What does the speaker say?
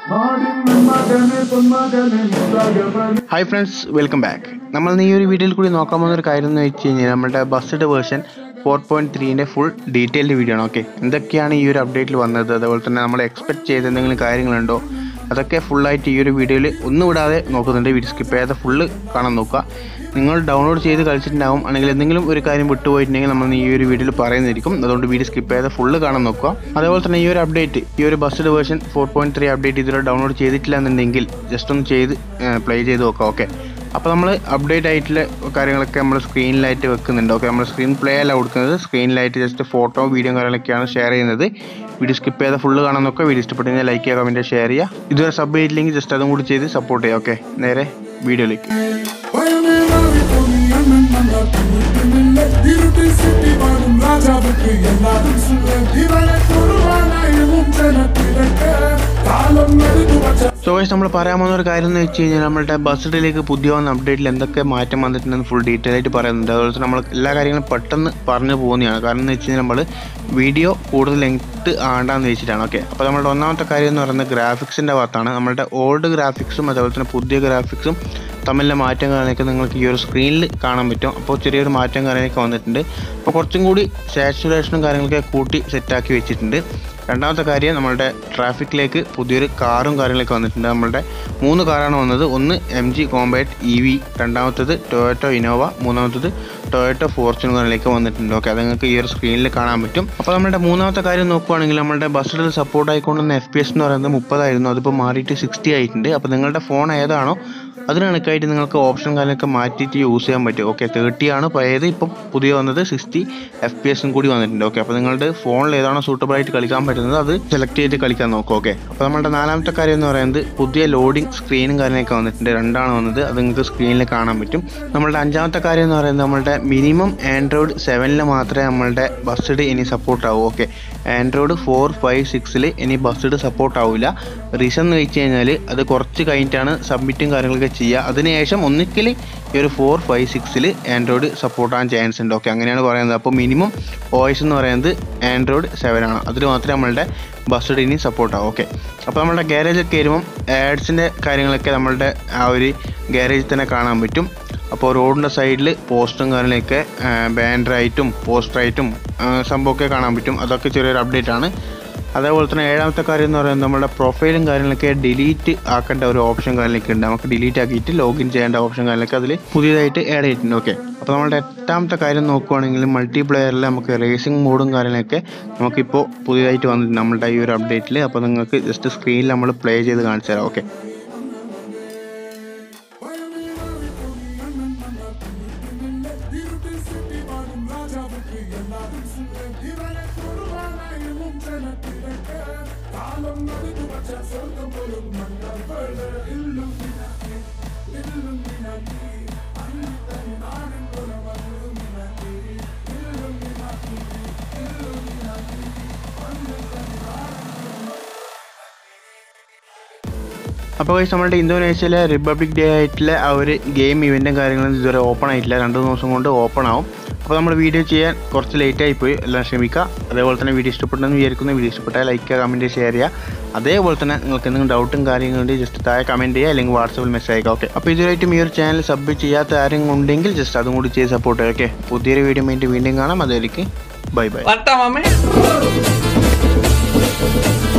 hi friends welcome back നമ്മൾ ഇന്ന് ഈ ഒരു വീഡിയോയിൽ കൂടി നോക്കാൻ പോകുന്ന ഒരു കാര്യം എന്ന് വെച്ച് കഴിഞ്ഞാൽ നമ്മുടെ ബസ്ഡ് വേർഷൻ ഫോർ പോയിന്റ് ത്രീൻ്റെ ഫുൾ ഡീറ്റെയിൽഡ് വീഡിയോ ആണ് ഓക്കെ എന്തൊക്കെയാണ് ഈ ഒരു അപ്ഡേറ്റിൽ വന്നത് അതുപോലെ തന്നെ നമ്മൾ എക്സ്പെക്ട് ചെയ്ത എന്തെങ്കിലും കാര്യങ്ങളുണ്ടോ അതൊക്കെ ഫുള്ളായിട്ട് ഈ ഒരു വീഡിയോയിൽ ഒന്നും വിടാതെ നോക്കുന്നുണ്ട് വീഡിയോ സ്കിപ്പ് ചെയ്യാതെ ഫുള്ള് കാണാൻ നോക്കുക നിങ്ങൾ ഡൗൺലോഡ് ചെയ്ത് കളിച്ചിട്ടുണ്ടാവും അല്ലെങ്കിൽ എന്തെങ്കിലും ഒരു കാര്യം വിട്ടുപോയിട്ടുണ്ടെങ്കിൽ നമ്മൾ ഈ ഒരു വീഡിയോയിൽ പറയുന്നതായിരിക്കും അതുകൊണ്ട് വീഡിയോ സ്കിപ്പ് ചെയ്യാതെ ഫുള്ള് കാണാൻ നോക്കുക അതേപോലെ തന്നെ ഈ ഒരു അപ്ഡേറ്റ് ഈ ഒരു BUSSID version four point three update ഇതുവരെ ഡൗൺലോഡ് ചെയ്തിട്ടില്ല എന്നുണ്ടെങ്കിൽ ജസ്റ്റ് ഒന്ന് ചെയ്ത് പ്ലേ ചെയ്ത് നോക്കാം ഓക്കെ അപ്പോൾ നമ്മൾ അപ്ഡേറ്റ് ആയിട്ടുള്ള കാര്യങ്ങളൊക്കെ നമ്മൾ സ്ക്രീനിലായിട്ട് വെക്കുന്നുണ്ട് ഓക്കെ നമ്മൾ സ്ക്രീൻ പ്ലേ അല്ല കൊടുക്കുന്നത് സ്ക്രീനിലായിട്ട് ജസ്റ്റ് ഫോട്ടോ വീഡിയോ കാര്യങ്ങളൊക്കെയാണ് ഷെയർ ചെയ്യുന്നത് വീഡിയോ സ്കിപ്പ് ചെയ്താൽ ഫുള്ള് കാണാൻ നോക്കുക വീഡിയോ ഇഷ്ടപ്പെട്ട് കഴിഞ്ഞാൽ ലൈക്ക് ചെയ്യുക കമൻറ്റ് ഷെയർ ചെയ്യുക ഇതുവരെ സബ് ചെയ്തില്ലെങ്കിൽ ജസ്റ്റ് അതും കൂടി ചെയ്ത് സപ്പോർട്ട് ചെയ്യുക ഓക്കെ നേരെ വീഡിയോയിലേക്ക് സോ വൈസ് നമ്മൾ പറയാൻ പോകുന്ന ഒരു കാര്യം എന്ന് വെച്ച് കഴിഞ്ഞാൽ നമ്മുടെ ബസ്സിലേക്ക് പുതിയ വന്ന അപ്ഡേറ്റിൽ എന്തൊക്കെ മാറ്റം വന്നിട്ടുണ്ടെന്ന് ഫുൾ ഡീറ്റെയിൽ ആയിട്ട് പറയുന്നുണ്ട് അതുപോലെ തന്നെ നമ്മൾ എല്ലാ കാര്യങ്ങളും പെട്ടെന്ന് പറഞ്ഞു പോകുന്നതാണ് കാരണം എന്ന് വെച്ച് കഴിഞ്ഞാൽ നമ്മൾ വീഡിയോ കൂടുതൽ ലെങ്ത് ആണ്ടാന്ന് വെച്ചിട്ടാണ് ഓക്കെ അപ്പോൾ നമ്മുടെ ഒന്നാമത്തെ കാര്യം എന്ന് പറയുന്നത് ഗ്രാഫിക്സിൻ്റെ ഭാഗത്താണ് നമ്മുടെ ഓൾഡ് ഗ്രാഫിക്സും അതുപോലെ തന്നെ പുതിയ ഗ്രാഫിക്സും തമ്മിലെ മാറ്റം കാര്യങ്ങളൊക്കെ നിങ്ങൾക്ക് ഈ ഒരു സ്ക്രീനിൽ കാണാൻ പറ്റും അപ്പോൾ ചെറിയൊരു മാറ്റം കാര്യങ്ങളൊക്കെ വന്നിട്ടുണ്ട് അപ്പോൾ കുറച്ചും കൂടി സാച്ചുറേഷനും കാര്യങ്ങളൊക്കെ കൂട്ടി സെറ്റാക്കി വെച്ചിട്ടുണ്ട് രണ്ടാമത്തെ കാര്യം നമ്മളുടെ ട്രാഫിക്കിലേക്ക് പുതിയൊരു കാറും കാര്യങ്ങളൊക്കെ വന്നിട്ടുണ്ട് നമ്മളുടെ മൂന്ന് കാറാണ് വന്നത് ഒന്ന് M G Comet E V രണ്ടാമത്തത് ടൊയോറ്റോ ഇനോവ മൂന്നാമത്തത് ടൊയോറ്റോ ഫോർച്യൂൺ കാര്യങ്ങളൊക്കെ വന്നിട്ടുണ്ട് ഓക്കെ അത് നിങ്ങൾക്ക് ഈ ഒരു സ്ക്രീനിൽ കാണാൻ പറ്റും അപ്പോൾ നമ്മുടെ മൂന്നാമത്തെ കാര്യം നോക്കുവാണെങ്കിൽ നമ്മുടെ ബസ്സിൽ സപ്പോർട്ട് ആയിക്കൊണ്ടുവന്ന എഫ് പി എസ് എന്ന് പറയുന്നത് മുപ്പതായിരുന്നു അതിപ്പോൾ മാറിയിട്ട് സിക്സ്റ്റി ആയിട്ടുണ്ട് അപ്പോൾ നിങ്ങളുടെ ഫോൺ ഏതാണോ അതിന് കണക്കായിട്ട് നിങ്ങൾക്ക് ഓപ്ഷൻ കാര്യങ്ങളൊക്കെ മാറ്റിയിട്ട് യൂസ് ചെയ്യാൻ പറ്റും ഓക്കെ തേർട്ടി ആണ് പഴയത് ഇപ്പം പുതിയ വന്നത് സിക്സ്റ്റി എഫ് പി എസും കൂടി വന്നിട്ടുണ്ട് ഓക്കെ അപ്പോൾ നിങ്ങളുടെ ഫോണിൽ ഏതാണോ സൂട്ടബിൾ ആയിട്ട് കളിക്കാൻ പറ്റുന്നത് അത് സെലക്ട് ചെയ്ത് കളിക്കാൻ നോക്കുക ഓക്കെ അപ്പോൾ നമ്മുടെ നാലാമത്തെ കാര്യം എന്ന് പറയുന്നത് പുതിയ ലോഡിംഗ് സ്ക്രീനും കാര്യങ്ങളൊക്കെ വന്നിട്ടുണ്ട് രണ്ടാണ് വന്നത് അത് നിങ്ങൾക്ക് സ്ക്രീനിൽ കാണാൻ പറ്റും നമ്മളുടെ അഞ്ചാമത്തെ കാര്യം എന്ന് പറയുന്നത് നമ്മളുടെ മിനിമം ആൻഡ്രോയിഡ് സെവനിൽ മാത്രമേ നമ്മളുടെ ബസ്ഡ് ഇനി സപ്പോർട്ട് ആവൂ ഓക്കെ ആൻഡ്രോയിഡ് ഫോർ ഫൈവ് സിക്സിൽ ഇനി ബസ്ഡ് സപ്പോർട്ട് ആവില്ല റീസൺ എന്ന് വെച്ച് കഴിഞ്ഞാൽ അത് കുറച്ച് കഴിഞ്ഞിട്ടാണ് സബ്മിറ്റും കാര്യങ്ങളൊക്കെ ചെയ്യുക അതിനുശേഷം ഒന്നിക്കൽ ഈ ഒരു ഫോർ ഫൈവ് സിക്സിൽ ആൻഡ്രോയിഡ് സപ്പോർട്ട് ആകാൻ ചാൻസ് ഉണ്ട് ഓക്കെ അങ്ങനെയാണ് പറയുന്നത് അപ്പോൾ മിനിമം വോയിസ് എന്ന് പറയുന്നത് ആൻഡ്രോയിഡ് സെവൻ ആണ് അതിൽ മാത്രമേ നമ്മളുടെ ബസ്ഡ് ഇനി സപ്പോർട്ട് ആവും ഓക്കെ അപ്പോൾ നമ്മുടെ ഗാരേജൊക്കെ വരുമ്പം ആഡ്സിൻ്റെ കാര്യങ്ങളൊക്കെ നമ്മളുടെ ആ ഒരു ഗാരേജിൽ തന്നെ കാണാൻ പറ്റും അപ്പോൾ റോഡിൻ്റെ സൈഡിൽ പോസ്റ്റും കാര്യങ്ങളൊക്കെ ബാൻഡറായിട്ടും പോസ്റ്ററായിട്ടും സംഭവമൊക്കെ കാണാൻ പറ്റും അതൊക്കെ ചെറിയൊരു അപ്ഡേറ്റ് ആണ് അതേപോലെ തന്നെ ഏഴാമത്തെ കാര്യം എന്ന് പറയുന്നത് നമ്മുടെ പ്രൊഫൈലും കാര്യങ്ങളൊക്കെ ഡിലീറ്റ് ആക്കേണ്ട ഒരു ഓപ്ഷൻ കാര്യങ്ങളൊക്കെ ഉണ്ട് നമുക്ക് ഡിലീറ്റ് ആക്കിയിട്ട് ലോഗിൻ ചെയ്യേണ്ട ഓപ്ഷൻ കാര്യങ്ങളൊക്കെ അതിൽ പുതിയതായിട്ട് ആഡ് ചെയ്തിട്ടുണ്ട് ഓക്കെ അപ്പോൾ നമ്മുടെ എട്ടാമത്തെ കാര്യം നോക്കുവാണെങ്കിൽ മൾട്ടി പ്ലെയറിൽ നമുക്ക് റേസിംഗ് മോഡും കാര്യങ്ങളൊക്കെ നമുക്കിപ്പോൾ പുതിയതായിട്ട് വന്നിട്ടുണ്ട് നമ്മളുടെ ഈ ഒരു അപ്ഡേറ്റിൽ അപ്പോൾ നിങ്ങൾക്ക് ജസ്റ്റ് സ്ക്രീനിൽ നമ്മൾ പ്ലേ ചെയ്ത് കാണിച്ചു തരാം ഓക്കെ അപ്പോൾ guys നമ്മുടെ ഇന്തോനേഷ്യയിലെ റിപ്പബ്ലിക് ഡേ ആയിട്ടുള്ള ആ ഒരു ഗെയിം ഇവൻറ്റും കാര്യങ്ങളും ഇതുവരെ ഓപ്പൺ ആയിട്ടില്ല രണ്ട് ദിവസം കൊണ്ട് ഓപ്പൺ ആവും അപ്പോൾ നമ്മൾ വീഡിയോ ചെയ്യാൻ കുറച്ച് ലേറ്റ് ആയിപ്പോയി എല്ലാം ക്ഷമിക്കുക അതേപോലെ തന്നെ വീഡിയോ ഇഷ്ടപ്പെട്ടെന്ന് വിചാരിക്കുന്നു വീഡിയോ ഇഷ്ടപ്പെട്ടാൽ ലൈക്ക് ചെയ്യുക കമൻറ്റ് ഷെയർ ചെയ്യുക അതേപോലെ തന്നെ നിങ്ങൾക്ക് എന്തെങ്കിലും ഡൗട്ടും കാര്യങ്ങളുണ്ടെങ്കിൽ ജസ്റ്റ് താഴെ കമൻറ്റ് ചെയ്യുക അല്ലെങ്കിൽ വാട്സപ്പിൽ മെസ്സേജ് അയക്കുക ഓക്കെ അപ്പോൾ ഇതുവരെയായിട്ടും ഈ ഒരു ചാനൽ സബ് ചെയ്യാത്ത ആരെങ്കിലും ഉണ്ടെങ്കിൽ ജസ്റ്റ് അതും കൂടി ചെയ്ത് സപ്പോർട്ട് ചെയ്യുക ഓക്കെ പുതിയൊരു വീഡിയോ വേണ്ടി വീണ്ടും കാണാം അതിലേക്ക് ബൈ ബൈ വട്ടാ മാമേ